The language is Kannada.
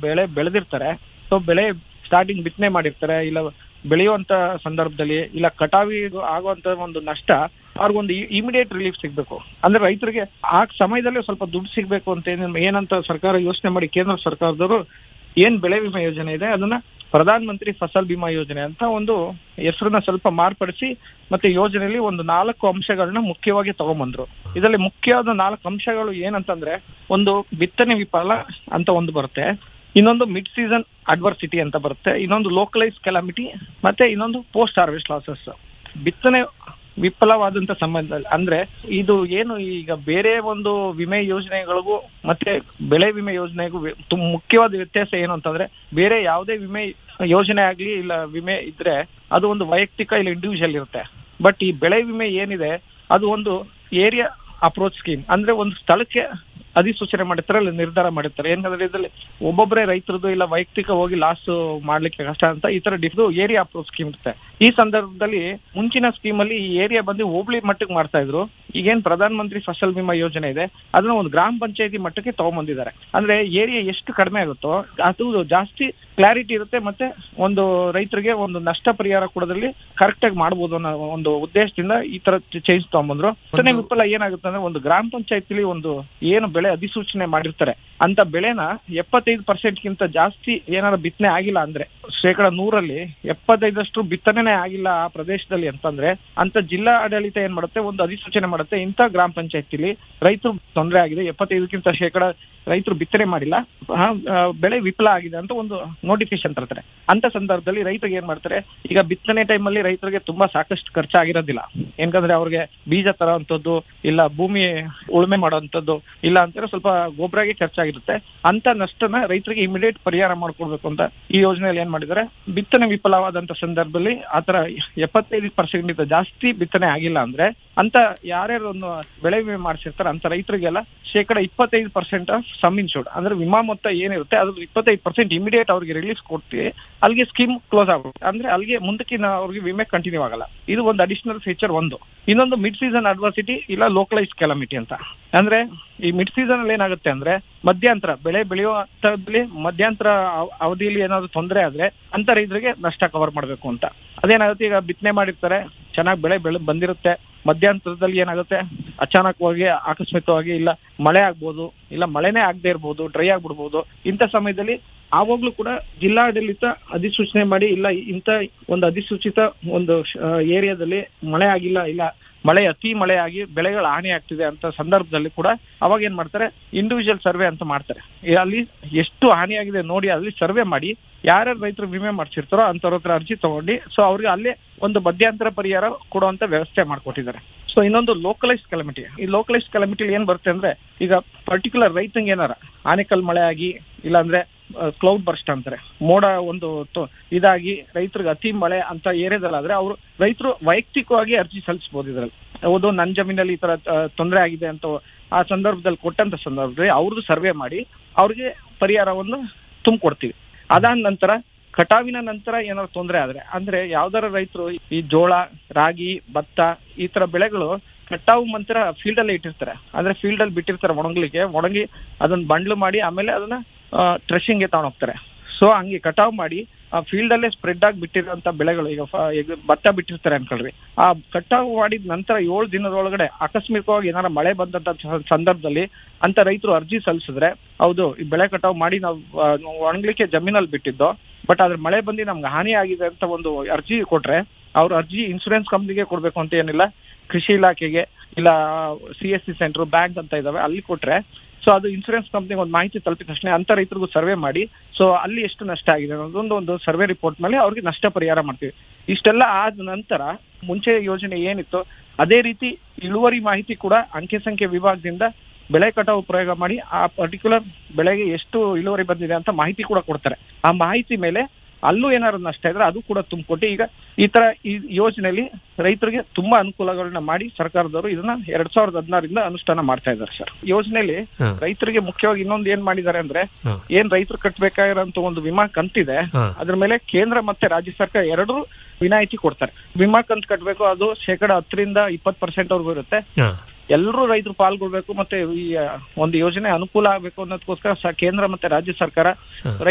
ಬೆಳೆ ಬೆಳೆದಿರ್ತಾರೆ ಸೊ ಬೆಳೆ ಸ್ಟಾರ್ಟಿಂಗ್ ಬಿತ್ತನೆ ಮಾಡಿರ್ತಾರೆ ಇಲ್ಲ ಬೆಳೆಯುವಂತ ಸಂದರ್ಭದಲ್ಲಿ ಇಲ್ಲ ಕಟಾವಿ ಆಗುವಂತ ಒಂದು ನಷ್ಟ ಅವ್ರಿಗೊಂದು ಇಮಿಡಿಯೇಟ್ ರಿಲೀಫ್ ಸಿಗ್ಬೇಕು ಅಂದ್ರೆ ರೈತರಿಗೆ ಆ ಸಮಯದಲ್ಲಿ ಸ್ವಲ್ಪ ದುಡ್ಡು ಸಿಗ್ಬೇಕು ಅಂತ ಏನ್- ಏನಂತ ಸರ್ಕಾರ ಯೋಚನೆ ಮಾಡಿ ಕೇಂದ್ರ ಸರ್ಕಾರದವರು ಏನ್ ಬೆಳೆ ವಿಮಾ ಯೋಜನೆ ಇದೆ ಅದನ್ನ ಪ್ರಧಾನ ಮಂತ್ರಿ ಫಸಲ್ ಬಿಮಾ ಯೋಜನೆ ಅಂತ ಒಂದು ಹೆಸರನ್ನ ಸ್ವಲ್ಪ ಮಾರ್ಪಡಿಸಿ ಮತ್ತೆ ಯೋಜನೆಯಲ್ಲಿ ಒಂದು ನಾಲ್ಕು ಅಂಶಗಳನ್ನ ಮುಖ್ಯವಾಗಿ ತಗೊಂಬಂದ್ರು ಇದರಲ್ಲಿ ಮುಖ್ಯವಾದ ನಾಲ್ಕು ಅಂಶಗಳು ಏನಂತಂದ್ರೆ ಒಂದು ಬಿತ್ತನೆ ವಿಫಲ ಅಂತ ಒಂದು ಬರುತ್ತೆ ಇನ್ನೊಂದು ಮಿಡ್ ಸೀಸನ್ ಅಡ್ವರ್ಸಿಟಿ ಅಂತ ಬರುತ್ತೆ ಇನ್ನೊಂದು ಲೋಕಲೈಸ್ ಕೆಲಾಮಿಟಿ ಮತ್ತೆ ಇನ್ನೊಂದು ಪೋಸ್ಟ್ ಹಾರ್ವೆಸ್ಟ್ ಲಾಸಸ್ ಬಿತ್ತನೆ ವಿಫಲವಾದಂತ ಸಂಬಂಧ ಅಂದ್ರೆ ಇದು ಏನು ಈಗ ಬೇರೆ ಒಂದು ವಿಮೆ ಯೋಜನೆಗಳಿಗೂ ಮತ್ತೆ ಬೆಳೆ ವಿಮೆ ಯೋಜನೆಗೂ ವ್ಯ- ತುಂ- ಮುಖ್ಯವಾದ ವ್ಯತ್ಯಾಸ ಏನು ಅಂತಂದ್ರೆ ಬೇರೆ ಯಾವುದೇ ವಿಮೆ ಯೋಜನೆ ಆಗ್ಲಿ ಇಲ್ಲ ವಿಮೆ ಇದ್ರೆ ಅದು ಒಂದು ವೈಯಕ್ತಿಕ ಇಲ್ಲ ಇಂಡಿವಿಜುವಲ್ ಇರುತ್ತೆ ಬಟ್ ಈ ಬೆಳೆ ವಿಮೆ ಏನಿದೆ ಅದು ಒಂದು ಏರಿಯಾ ಅಪ್ರೋಚ್ ಸ್ಕೀಮ್ ಅಂದ್ರೆ ಒಂದು ಸ್ಥಳಕ್ಕೆ ಅಧಿಸೂಚನೆ ಮಾಡಿರ್ತಾರೆ ಇಲ್ಲ ನಿರ್ಧಾರ ಮಾಡಿರ್ತಾರೆ ಏನಂದ್ರೆ ಇದರಲ್ಲಿ ಒಬ್ಬೊಬ್ಬರೇ ರೈತರದ್ದು ಇಲ್ಲ ವೈಯಕ್ತಿಕ ಹೋಗಿ ಲಾಸ್ ಮಾಡ್ಲಿಕ್ಕೆ ಕಷ್ಟ ಅಂತ ಈ ತರ ಡಿಫ್ದು ಏರಿಯಾ ಅಪ್ರೋಚ್ ಸ್ಕೀಮ್ ಇರುತ್ತೆ ಈ ಸಂದರ್ಭದಲ್ಲಿ ಮುಂಚಿನ ಸ್ಕೀಮ್ ಅಲ್ಲಿ ಈ ಏರಿಯಾ ಬಂದು ಹೋಬಳಿ ಮಟ್ಟಕ್ಕೆ ಮಾಡ್ತಾ ಇದ್ರು ಈಗೇನ್ ಪ್ರಧಾನ ಮಂತ್ರಿ ಫಸಲ್ ಬಿಮಾ ಯೋಜನೆ ಇದೆ ಅದನ್ನ ಒಂದು ಗ್ರಾಮ ಪಂಚಾಯತಿ ಮಟ್ಟಕ್ಕೆ ತಗೊಂಡ್ಬಂದಿದ್ದಾರೆ ಅಂದ್ರೆ ಏರಿಯಾ ಎಷ್ಟು ಕಡಿಮೆ ಆಗುತ್ತೋ ಅದು ಜಾಸ್ತಿ ಕ್ಲಾರಿಟಿ ಇರುತ್ತೆ ಮತ್ತೆ ಒಂದು ರೈತರಿಗೆ ಒಂದು ನಷ್ಟ ಪರಿಹಾರ ಕೊಡೋದ್ರಲ್ಲಿ ಕರೆಕ್ಟ್ ಆಗಿ ಮಾಡ್ಬೋದು ಅನ್ನೋ ಒಂದು ಉದ್ದೇಶದಿಂದ ಈ ತರ ಚೇಂಜ್ ತಗೊಂಬಂದ್ರು ಬಿತ್ತನೆ ವಿಫಲ ಏನಾಗುತ್ತೆ ಅಂದ್ರೆ ಒಂದು ಗ್ರಾಮ ಪಂಚಾಯತಿಲಿ ಒಂದು ಏನು ಬೆಳೆ ಅಧಿಸೂಚನೆ ಮಾಡಿರ್ತಾರೆ ಅಂತ ಬೆಳೆನ ಎಪ್ಪತ್ತೈದು ಪರ್ಸೆಂಟ್ ಗಿಂತ ಜಾಸ್ತಿ ಏನಾದ್ರು ಬಿತ್ತನೆ ಆಗಿಲ್ಲ ಅಂದ್ರೆ ಶೇಕಡ ನೂರಲ್ಲಿ ಎಪ್ಪತ್ತೈದಷ್ಟು ಬಿತ್ತನೆ ಆಗಿಲ್ಲ ಆ ಪ್ರದೇಶದಲ್ಲಿ ಅಂತಂದ್ರೆ ಅಂತ ಜಿಲ್ಲಾ ಆಡಳಿತ ಏನ್ ಮಾಡುತ್ತೆ ಒಂದು ಅಧಿಸೂಚನೆ ಮಾಡುತ್ತೆ ಇಂಥ ಗ್ರಾಮ ಪಂಚಾಯತಿಲಿ ರೈತರು ತೊಂದರೆ ಆಗಿದೆ ಎಪ್ಪತ್ತೈದಕ್ಕಿಂತ ಶೇಕಡ ರೈತರು ಬಿತ್ತನೆ ಮಾಡಿಲ್ಲ ಆ, ಆ, ಬೆಳೆ ವಿಫಲ ಆಗಿದೆ ಅಂತ ಒಂದು ನೋಟಿಫಿಕೇಶನ್ ತರ್ತಾರೆ ಅಂತ ಸಂದರ್ಭದಲ್ಲಿ ರೈತರಿಗೆ ಏನ್ ಮಾಡ್ತಾರೆ ಈಗ ಬಿತ್ತನೆ ಟೈಮಲ್ಲಿ ರೈತರಿಗೆ ತುಂಬಾ ಸಾಕಷ್ಟು ಖರ್ಚಾಗಿರೋದಿಲ್ಲ ಯಾಕಂದ್ರೆ ಅವ್ರಿಗೆ ಬೀಜ ತರೋಂಥದ್ದು ಇಲ್ಲ ಭೂಮಿ ಉಳುಮೆ ಮಾಡೋಂಥದ್ದು ಇಲ್ಲ ಅಂತಾರೆ ಸ್ವಲ್ಪ ಗೊಬ್ಬರಗೆ ಖರ್ಚಾಗಿರುತ್ತೆ ಅಂತ ನಷ್ಟನ ರೈತರಿಗೆ ಇಮಿಡಿಯೇಟ್ ಪರಿಹಾರ ಮಾಡ್ಕೊಡ್ಬೇಕು ಅಂತ ಈ ಯೋಜನೆಯಲ್ಲಿ ಏನ್ ಮಾಡಿದ್ದಾರೆ ಬಿತ್ತನೆ ವಿಫಲವಾದಂತ ಸಂದರ್ಭದಲ್ಲಿ ಆತರ ಎಪ್ಪತ್ತೈದು ಪರ್ಸೆಂಟ್ ಜಾಸ್ತಿ ಬಿತ್ತನೆ ಆಗಿಲ್ಲ ಅಂದ್ರೆ ಅಂತ ಯಾರ್ಯಾರು ಒಂದು ಬೆಳೆ ವಿಮೆ ಮಾಡಿಸಿರ್ತಾರೆ ಅಂತ ರೈತರಿಗೆಲ್ಲ ಶೇಕಡ ಇಪ್ಪತ್ತೈದು ಪರ್ಸೆಂಟ್ ಆಫ್ ಸಮ್ ಇನ್ಶೂರ್ಡ್ ಅಂದ್ರೆ ವಿಮಾ ಮೊತ್ತ ಏನಿರುತ್ತೆ ಅದ್ರ ಇಪ್ಪತ್ತೈದು ಪರ್ಸೆಂಟ್ ಇಮಿಡಿಯೇಟ್ ಅವ್ರಿಗೆ ರಿಲೀಫ್ ಕೊಡ್ತೀವಿ ಅಲ್ಲಿಗೆ ಸ್ಕೀಮ್ ಕ್ಲೋಸ್ ಆಗುತ್ತೆ ಅಂದ್ರೆ ಅಲ್ಲಿಗೆ ಮುಂದಕ್ಕಿನ ಅವ್ರಿಗೆ ವಿಮೆ ಕಂಟಿನ್ಯೂ ಆಗಲ್ಲ ಇದು ಒಂದು ಅಡಿಷನಲ್ ಫೀಚರ್ ಒಂದು ಇನ್ನೊಂದು ಮಿಡ್ ಸೀಸನ್ ಅಡ್ವರ್ಸಿಟಿ ಇಲ್ಲ ಲೋಕಲೈಸ್ ಕೆಲಮಿಟಿ ಅಂತ ಅಂದ್ರೆ ಈ ಮಿಡ್ ಸೀಸನ್ ಅಲ್ಲಿ ಏನಾಗುತ್ತೆ ಅಂದ್ರೆ ಮಧ್ಯಂತರ ಬೆಳೆ ಬೆಳೆಯುವ ಹಂತದಲ್ಲಿ ಮಧ್ಯಂತರ ಅವ- ಅವಧಿಯಲ್ಲಿ ಏನಾದ್ರು ತೊಂದರೆ ಆದ್ರೆ ಅಂತ ರೈತರಿಗೆ ನಷ್ಟ ಕವರ್ ಮಾಡ್ಬೇಕು ಅಂತ ಅದೇನಾಗುತ್ತೆ ಈಗ ಬಿತ್ತನೆ ಮಾಡಿರ್ತಾರೆ ಚೆನ್ನಾಗಿ ಬೆಳೆ ಬೆಳೆ ಬಂದಿರುತ್ತೆ ಮಧ್ಯಂತರದಲ್ಲಿ ಏನಾಗುತ್ತೆ ಅಚಾನಕವಾಗಿ ಆಕಸ್ಮಿಕವಾಗಿ ಇಲ್ಲ ಮಳೆ ಆಗ್ಬೋದು ಇಲ್ಲ ಮಳೆನೇ ಆಗದೆ ಇರ್ಬೋದು ಡ್ರೈ ಆಗ್ಬಿಡ್ಬೋದು ಇಂಥ ಸಮಯದಲ್ಲಿ ಆವಾಗ್ಲೂ ಕೂಡ ಜಿಲ್ಲಾಡಳಿತ ಅಧಿಸೂಚನೆ ಮಾಡಿ ಇಲ್ಲ ಇಂಥ ಒಂದು ಅಧಿಸೂಚಿತ ಒಂದು ಏರಿಯಾದಲ್ಲಿ ಮಳೆ ಆಗಿಲ್ಲ ಇಲ್ಲ ಮಳೆ ಅತಿ ಮಳೆ ಆಗಿ ಬೆಳೆಗಳ ಹಾನಿ ಆಗ್ತಿದೆ ಅಂತ ಸಂದರ್ಭದಲ್ಲಿ ಕೂಡ ಅವಾಗ ಏನ್ ಮಾಡ್ತಾರೆ ಇಂಡಿವಿಜುವಲ್ ಸರ್ವೆ ಅಂತ ಮಾಡ್ತಾರೆ ಈ ಅಲ್ಲಿ ಎಷ್ಟು ಹಾನಿಯಾಗಿದೆ ನೋಡಿ ಅಲ್ಲಿ ಸರ್ವೆ ಮಾಡಿ ಯಾರ್ಯಾರು ರೈತರು ವಿಮೆ ಮಾಡಿಸಿರ್ತಾರೋ ಅಂತವ್ರ ಹತ್ರ ಅರ್ಜಿ ತಗೊಂಡು ಸೊ ಅವ್ರಿಗೆ ಅಲ್ಲೇ ಒಂದು ಮಧ್ಯಂತರ ಪರಿಹಾರ ಕೊಡುವಂತ ವ್ಯವಸ್ಥೆ ಮಾಡ್ಕೊಟ್ಟಿದ್ದಾರೆ ಸೊ ಇನ್ನೊಂದು ಲೋಕಲೈಸ್ ಕಲಮಿಟಿ ಈ ಲೋಕಲೈಸ್ ಕಲಮಿಟಿಲಿ ಏನ್ ಬರುತ್ತೆ ಅಂದ್ರೆ ಈಗ ಪರ್ಟಿಕ್ಯುಲರ್ ರೈತಂಗೆ ಏನಾರ ಆನೆಕಲ್ ಮಳೆ ಆಗಿ ಇಲ್ಲಾಂದ್ರೆ ಕ್ಲೌಡ್ ಬರ್ಸ್ಟ್ ಅಂತಾರೆ ಮೋಡ ಒಂದು ತೊ- ಇದಾಗಿ ರೈತರಿಗೆ ಅತಿ ಮಳೆ ಅಂತ ಏರಿಯಾದಲ್ಲಾದ್ರೆ ಅವರು ರೈತರು ವೈಯಕ್ತಿಕವಾಗಿ ಅರ್ಜಿ ಸಲ್ಲಿಸಬಹುದು ಇದ್ರಲ್ಲಿ ಹೌದು ನನ್ನ ಜಮೀನಲ್ಲಿ ಈ ತರ ತೊಂದರೆ ಆಗಿದೆ ಅಂತ ಆ ಸಂದರ್ಭದಲ್ಲಿ ಕೊಟ್ಟಂತ ಸಂದರ್ಭದಲ್ಲಿ ಅವ್ರದ್ದು ಸರ್ವೆ ಮಾಡಿ ಅವ್ರಿಗೆ ಪರಿಹಾರವನ್ನು ತುಂಬಿಕೊಡ್ತೀವಿ ಅದಾದ ನಂತರ ಕಟಾವಿನ ನಂತರ ಏನಾದ್ರು ತೊಂದರೆ ಆದ್ರೆ ಅಂದ್ರೆ ಯಾವ್ದಾರ ರೈತರು ಈ ಜೋಳ ರಾಗಿ ಭತ್ತ ಈ ತರ ಬೆಳೆಗಳು ಕಟಾವು ನಂತರ ಫೀಲ್ಡ್ ಅಲ್ಲಿ ಇಟ್ಟಿರ್ತಾರೆ ಅಂದ್ರೆ ಫೀಲ್ಡ್ ಅಲ್ಲಿ ಬಿಟ್ಟಿರ್ತಾರೆ ಒಣಗ್ಲಿಕ್ಕೆ ಒಣಗಿ ಅದನ್ನ ಬಂಡ್ಲು ಮಾಡಿ ಆಮೇಲೆ ಅದನ್ನ ಟ್ರೆಶಿಂಗ್ಗೆ ತಗೊಂಡ್ ಹೋಗ್ತಾರೆ ಸೊ ಹಂಗೆ ಕಟಾವ್ ಮಾಡಿ ಆ ಫೀಲ್ಡ್ ಅಲ್ಲೇ ಸ್ಪ್ರೆಡ್ ಆಗಿ ಬಿಟ್ಟಿರೋಂತ ಬೆಳೆಗಳು ಈಗ ಫ- ಈಗ ಭತ್ತ ಬಿಟ್ಟಿರ್ತಾರೆ ಅನ್ಕೊಳ್ರಿ ಆ ಕಟಾವು ಮಾಡಿದ ನಂತರ ಏಳು ದಿನದೊಳಗಡೆ ಆಕಸ್ಮಿಕವಾಗಿ ಏನಾರ ಮಳೆ ಬಂದಂತ ಸ- ಸಂದರ್ಭದಲ್ಲಿ ಅಂತ ರೈತರು ಅರ್ಜಿ ಸಲ್ಲಿಸಿದ್ರೆ ಹೌದು ಈ ಬೆಳೆ ಕಟಾವು ಮಾಡಿ ನಾವು ಆ, ಒಣಗ್ಲಿಕ್ಕೆ ಜಮೀನಲ್ಲಿ ಬಿಟ್ಟಿದ್ದು ಬಟ್ ಅದ್ರ ಮಳೆ ಬಂದು ನಮ್ಗೆ ಹಾನಿ ಆಗಿದೆ ಅಂತ ಒಂದು ಅರ್ಜಿ ಕೊಟ್ರೆ ಅವ್ರ ಅರ್ಜಿ ಇನ್ಸೂರೆನ್ಸ್ ಕಂಪ್ನಿಗೆ ಕೊಡ್ಬೇಕು ಅಂತ ಏನಿಲ್ಲ ಕೃಷಿ ಇಲಾಖೆಗೆ ಇಲ್ಲ C S C centre bank ಅಂತ ಇದಾವೆ ಅಲ್ಲಿ ಕೊಟ್ರೆ ಸೊ ಅದು ಇನ್ಸೂರೆನ್ಸ್ ಕಂಪ್ನಿಗೆ ಒಂದು ಮಾಹಿತಿ ತಲುಪಿದ ತಕ್ಷಣ ಅಂತ ರೈತರಿಗೂ ಸರ್ವೆ ಮಾಡಿ ಸೊ ಅಲ್ಲಿ ಎಷ್ಟು ನಷ್ಟ ಆಗಿದೆ ಅನ್ನೋದೊಂದು ಒಂದು ಸರ್ವೆ ರಿಪೋರ್ಟ್ ಮೇಲೆ ಅವ್ರಿಗೆ ನಷ್ಟ ಪರಿಹಾರ ಮಾಡ್ತೀವಿ ಇಷ್ಟೆಲ್ಲ ಆದ ನಂತರ ಮುಂಚೆ ಯೋಜನೆ ಏನಿತ್ತು ಅದೇ ರೀತಿ ಇಳುವರಿ ಮಾಹಿತಿ ಕೂಡ ಅಂಕೆ ಸಂಖ್ಯೆ ವಿಭಾಗದಿಂದ ಬೆಳೆ ಕಟಾವು ಪ್ರಯೋಗ ಮಾಡಿ ಆ ಪರ್ಟಿಕ್ಯುಲರ್ ಬೆಳೆಗೆ ಎಷ್ಟು ಇಳುವರಿ ಬಂದಿದೆ ಅಂತ ಮಾಹಿತಿ ಕೂಡ ಕೊಡ್ತಾರೆ ಆ ಮಾಹಿತಿ ಮೇಲೆ ಅಲ್ಲೂ ಏನಾದ್ರು ನಷ್ಟ ಇದ್ರೆ ಅದು ಕೂಡ ತುಂಬಿಕೊಟ್ಟು ಈಗ ಈ ತರ ಈ ಯೋಜನೆಯಲ್ಲಿ ರೈತರಿಗೆ ತುಂಬಾ ಅನುಕೂಲಗಳನ್ನ ಮಾಡಿ ಸರ್ಕಾರದವರು ಇದನ್ನ ಎರಡ್ ಸಾವಿರದ ಹದಿನಾರರಿಂದ ಅನುಷ್ಠಾನ ಮಾಡ್ತಾ ಇದ್ದಾರೆ ಸರ್ ಯೋಜನೆಯಲ್ಲಿ ಹಾ. ರೈತರಿಗೆ ಮುಖ್ಯವಾಗಿ ಇನ್ನೊಂದು ಏನ್ ಮಾಡಿದ್ದಾರೆ ಅಂದ್ರೆ ಹಾ. ಏನ್ ರೈತರು ಕಟ್ಟಬೇಕಾಗಿರೋಂತ ಒಂದು ವಿಮಾ ಕಂತಿದೆ ಹಾ. ಅದ್ರ ಮೇಲೆ ಕೇಂದ್ರ ಮತ್ತೆ ರಾಜ್ಯ ಸರ್ಕಾರ ಎರಡೂ ವಿನಾಯಿತಿ ಕೊಡ್ತಾರೆ ವಿಮಾ ಕಂತು ಕಟ್ಟಬೇಕು ಅದು ಶೇಕಡ ಹತ್ತರಿಂದ ಇಪ್ಪತ್ತು ಪರ್ಸೆಂಟ್ ವರ್ಗೂ ಇರುತ್ತೆ ಹಾ. ಎಲ್ಲರೂ ರೈತರು ಪಾಲ್ಗೊಳ್ಬೇಕು ಮತ್ತೆ ಈ ಆ, ಒಂದು ಯೋಜನೆ ಅನುಕೂಲ ಆಗ್ಬೇಕು ಅನ್ನೋದಕ್ಕೋಸ್ಕರ ಸ- ಕೇಂದ್ರ ಮತ್ತೆ ರಾಜ್ಯ ಸರ್ಕಾರ